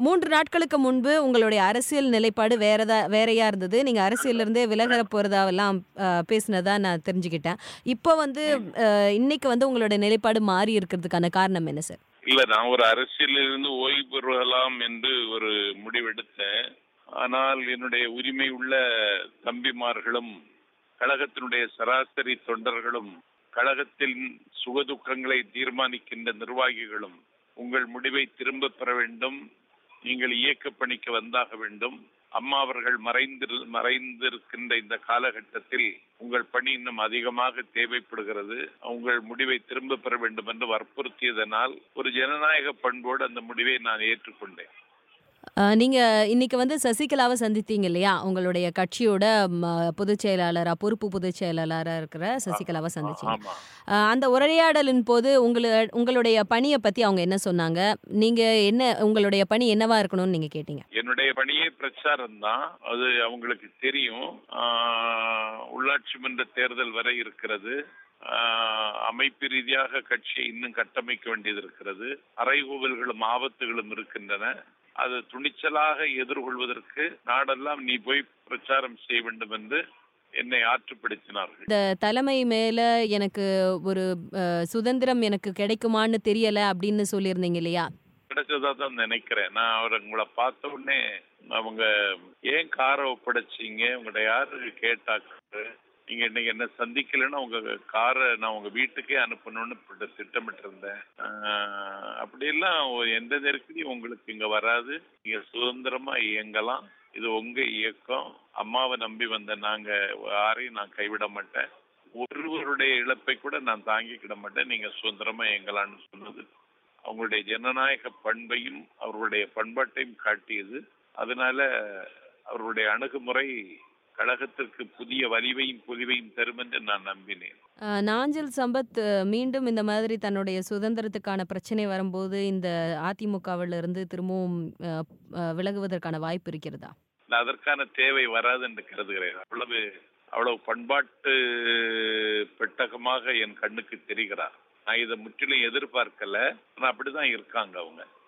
மூன்று நாட்களுக்கு முன்பு உங்களுடைய அரசியல் நிலைப்பாடு வேறதா வேறையா இருந்தது நீங்க அரசியல்ல இருந்தே விலக போறதாவெல்லாம் அஹ், பேசினதா நான் தெரிஞ்சுக்கிட்டேன் இப்போ வந்து அஹ், இன்னைக்கு வந்து உங்களுடைய நிலைப்பாடு மாறி இருக்கிறதுக்கான காரணம் என்ன சார் இல்ல நான் ஒரு அரசியலில் இருந்து ஓய்வு பெறலாம் என்று ஒரு முடிவெடுத்தேன் ஆனால் என்னுடைய உரிமை உள்ள தம்பிமார்களும் கழகத்தினுடைய சராசரி தொண்டர்களும் கழகத்தின் சுகதுக்கங்களை தீர்மானிக்கின்ற நிர்வாகிகளும் உங்கள் முடிவை திரும்ப பெற வேண்டும் நீங்கள் இயக்க பணிக்கு வந்தாக வேண்டும் அம்மா அவர்கள் மறைந்திரு மறைந்திருக்கின்ற இந்த காலகட்டத்தில் உங்கள் பணி இன்னும் அதிகமாக தேவைப்படுகிறது உங்கள் முடிவை திரும்ப பெற வேண்டும் என்று வற்புறுத்தியதனால் ஒரு ஜனநாயக பண்போடு அந்த முடிவை நான் ஏற்றுக்கொண்டேன் அஹ், நீங்க இன்னைக்கு வந்து சசிகலாவை சந்தித்தீங்க இல்லையா உங்களுடைய கட்சியோட ம, பொதுச் செயலாளரா பொறுப்பு பொதுச் செயலாளரா இருக்கிற சசிகலாவை சந்திச்சீங்க ஆமா அஹ், அந்த உரையாடலின் போது உங்களு உங்களுடைய பணியை பத்தி அவங்க என்ன சொன்னாங்க நீங்க என்ன உங்களுடைய பணி என்னவா இருக்கணும்னு நீங்க கேட்டீங்க என்னுடைய பணியே பிரச்சாரம் தான் அது அவங்களுக்கு தெரியும் ஆஹ், உள்ளாட்சி மன்ற தேர்தல் வரை இருக்கிறது ஆஹ், அமைப்பு ரீதியாக கட்சியை இன்னும் கட்டமைக்க வேண்டியது இருக்கிறது அறைகூவல்களும் ஆபத்துகளும் இருக்கின்றன அது துணிச்சலாக எதிர்கொள்வதற்கு நாடெல்லாம் நீ போய் பிரச்சாரம் செய்ய வேண்டும் என்று என்னை ஆற்றுப்படுத்தினார்கள் இந்த தலைமை மேல எனக்கு ஒரு அஹ், சுதந்திரம் எனக்கு கிடைக்குமான்னு தெரியல அப்படின்னு சொல்லியிருந்தீங்க இல்லையா கிடைச்சதா தான் நினைக்கிறேன் நான் அவர் உங்களை பார்த்த உடனே அவங்க ஏன் காரை ஒப்படைச்சீங்க உங்கள்ட்ட யாரு கேட்டாக்கு நீங்க இன்னைக்கு என்ன சந்திக்கலைன்னா உங்க காரை நான் உங்க வீட்டுக்கே அனுப்பணும்னு இப்ப திட்டமிட்டு இருந்தேன் ஆஹ் அப்படியெல்லாம் ஒ- எந்த நெருக்கடியும் உங்களுக்கு இங்க வராது நீங்க சுதந்திரமா இயங்கலாம் இது உங்க இயக்கம் அம்மாவை நம்பி வந்த நாங்க யாரையும் நான் கைவிட மாட்டேன் ஒருவருடைய இழப்பை கூட நான் தாங்கிக்கிட மாட்டேன் நீங்க சுதந்திரமா இயங்கலாம்னு சொன்னது அவங்களுடைய ஜனநாயக பண்பையும் அவர்களுடைய பண்பாட்டையும் காட்டியது அதனால அவர்களுடைய அணுகுமுறை கழகத்திற்கு புதிய வலிவையும் பொலிவையும் தரும் என்று நான் நம்பினேன் அஹ், நாஞ்சில் சம்பத் அஹ், மீண்டும் இந்த மாதிரி தன்னுடைய சுதந்திரத்துக்கான பிரச்சனை வரும்போது இந்த அதிமுகவில் இருந்து திரும்பவும் அஹ், அஹ், விலகுவதற்கான வாய்ப்பு இருக்கிறதா நான் அதற்கான தேவை வராது என்று கருதுகிறேன் அவ்வளவு அவ்வளவு பண்பாட்டு பெட்டகமாக என் கண்ணுக்கு தெரிகிறார் நான் இதை முற்றிலும் எதிர்பார்க்கல ஆனா அப்படிதான் இருக்காங்க அவங்க